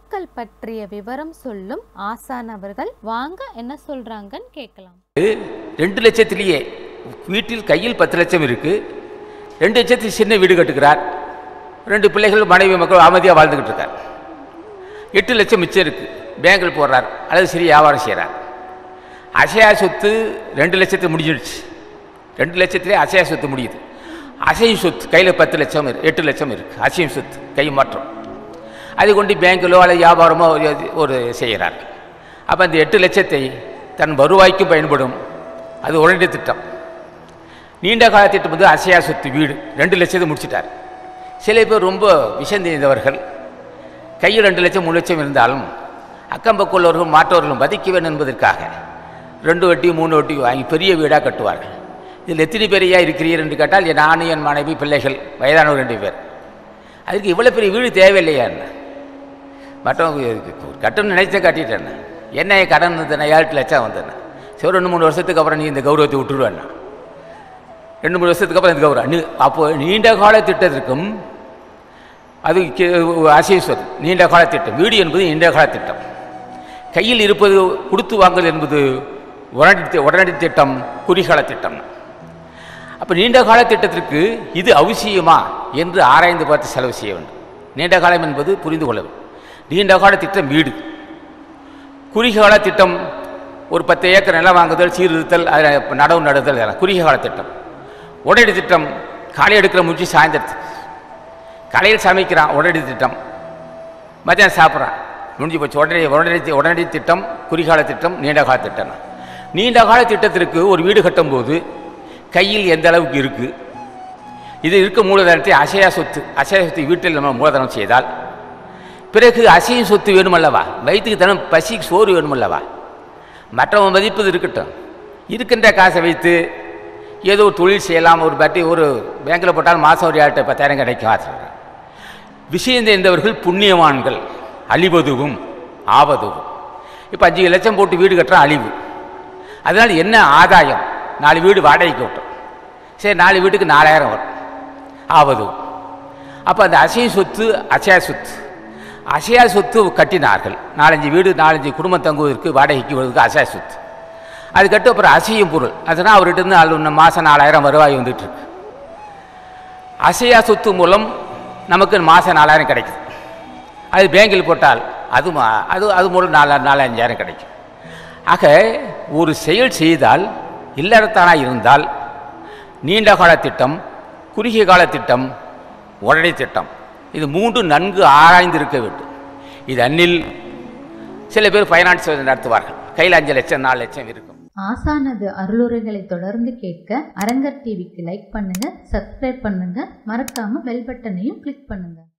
சொத்துக்கள் பற்றிய விவரம் சொல்லும் ஆசான் அவர்கள் வாங்க என்ன சொல்றாங்கன்னு கேட்கலாம் ரெண்டு லட்சத்திலேயே வீட்டில் கையில் பத்து லட்சம் இருக்கு ரெண்டு லட்சத்துக்கு சின்ன வீடு கட்டுக்கிறார் ரெண்டு பிள்ளைகள் மனைவி மக்கள் அமைதியாக வாழ்ந்துக்கிட்டு இருக்கார் எட்டு லட்சம் மிச்சம் இருக்கு பேங்கில் போடுறார் அல்லது சரி வியாபாரம் செய்கிறார் அசையா சொத்து ரெண்டு லட்சத்து முடிஞ்சிடுச்சு ரெண்டு லட்சத்திலே அசையா சொத்து முடியுது அசையும் சொத்து கையில் பத்து லட்சம் இருக்கு எட்டு லட்சம் இருக்குது அசையும் சொத்து கை மாற்றம் அதை கொண்டு பேங்கிலோ அல்லது வியாபாரமோ ஒரு- ஒரு செய்கிறார் அப்போ அந்த எட்டு லட்சத்தை தன் வருவாய்க்கும் பயன்படும் அது உடனடி திட்டம் நீண்ட கால திட்டம் வந்து அசையா சொத்து வீடு ரெண்டு லட்சத்தை முடிச்சிட்டார் சில பேர் ரொம்ப விஷம் தெரிந்தவர்கள் கையில் ரெண்டு லட்சம் மூணு லட்சம் இருந்தாலும் அக்கம் பக்கம் உள்ளவர்களும் மாற்றவர்களும் மதிக்க வேண்டும் என்பதற்காக ரெண்டு வட்டி மூணு வட்டி வாங்கி பெரிய வீடாக கட்டுவார்கள் இதில் எத்தனை பேரையா இருக்கிறீர் என்று கேட்டால் என் நானும் என் மனைவி பிள்ளைகள் வயதானவர் ரெண்டு பேர் அதுக்கு இவ்வளோ பெரிய வீடு தேவையில்லையா என்ன மற்றவங்க கட்டணும் நினைச்ச காட்டிட்டேன் என்ன கடன் இருந்தேன் ஏழு லட்சம் வந்தேன் சரி ரெண்டு மூணு வருஷத்துக்கு அப்புறம் நீ இந்த கௌரவத்தை விட்டுருவேன் ரெண்டு மூணு வருஷத்துக்கு அப்புறம் இந்த கௌரவம் நீ அப்போ நீண்ட கால திட்டத்திற்கும் அது அசீஸ்வர் நீண்ட கால திட்டம் வீடு என்பது நீண்ட கால திட்டம் கையில் இருப்பது கொடுத்து வாங்கல் என்பது உடனடி தி- உடனடி திட்டம் குறிகால திட்டம் அப்போ நீண்ட கால திட்டத்திற்கு இது அவசியமா என்று ஆராய்ந்து பார்த்து செலவு செய்ய வேண்டும் நீண்ட காலம் என்பது புரிந்து கொள்ள வேண்டும் நீண்ட கால திட்டம் வீடு குறுகிய கால திட்டம் ஒரு பத்து ஏக்கர் நிலம் வாங்குதல் சீர்திருத்தல் அதில் நடவு நடுதல் இதெல்லாம் குறுகிய கால திட்டம் உடனடி திட்டம் காலை எடுக்கிற முடிச்சு சாயந்தரத்துக்கு காலையில் சமைக்கிறான் உடனடி திட்டம் மத்தியானம் சாப்பிட்றான் முடிஞ்சு போச்சு உடனடி உடனடி தி- உடனடி திட்டம் குறிகால திட்டம் நீண்ட கால திட்டம் நீண்ட கால திட்டத்திற்கு ஒரு வீடு கட்டும்போது கையில் எந்த அளவுக்கு இருக்குது இது இருக்க மூலதனத்தை அசையா சொத்து அசையா சொத்து வீட்டில் நம்ம மூலதனம் செய்தால் பிறகு அசையும் சொத்து வேணுமல்லவா வயிற்றுக்கு தனம் பசிக்கு சோறு வேணுமல்லவா மற்றவன் மதிப்பது இருக்கட்டும் இருக்கின்ற காசை வைத்து ஏதோ ஒரு தொழில் செய்யலாம் ஒரு பட்டி ஒரு பேங்கில் போட்டால் மாதம் ஒரு ஏழு பத்தாயிரம் கிடைக்கும் ஆசிரியர் விஷயம் தெரிந்தவர்கள் புண்ணியவான்கள் அழிவதுவும் ஆவதுவும் இப்போ அஞ்சு லட்சம் போட்டு வீடு கட்டுறான் அழிவு அதனால் என்ன ஆதாயம் நாலு வீடு வாடகைக்கு விட்டோம் சரி நாலு வீட்டுக்கு நாலாயிரம் வரும் ஆவதும் அப்போ அந்த அசைய சொத்து அசையா சொத்து அசையா சொத்து கட்டினார்கள் நாலஞ்சு வீடு நாலஞ்சு குடும்பம் தங்குவதற்கு வாடகைக்கு வருவதற்கு அசையா சொத்து அது கட்டு அப்புறம் அசையும் பொருள் அதனால் அவர்கிட்ட இருந்து நாலு இன்னும் மாதம் நாலாயிரம் வருவாய் வந்துட்டு இருக்கு அசையா சொத்து மூலம் நமக்கு மாதம் நாலாயிரம் கிடைக்குது அது பேங்கில் போட்டால் அது மா- அது அது மூலம் நாலு நாலு அஞ்சாயிரம் கிடைக்கும் ஆக ஒரு செயல் செய்தால் இல்லறத்தானாக இருந்தால் நீண்ட கால திட்டம் குறுகிய கால திட்டம் உடனடி திட்டம் இது மூன்று நன்கு ஆராய்ந்திருக்க வேண்டும் இது அந்நில் சில பேர் ஃபைனான்ஸ் நடத்துவார்கள் கையில் அஞ்சு லட்சம் நாலு லட்சம் இருக்கும் ஆசானது அருளுரைகளை தொடர்ந்து கேட்க அரங்கர் டிவிக்கு லைக் பண்ணுங்க சப்ஸ்கிரைப் பண்ணுங்க மறக்காம பெல் பட்டனையும் கிளிக் பண்ணுங்க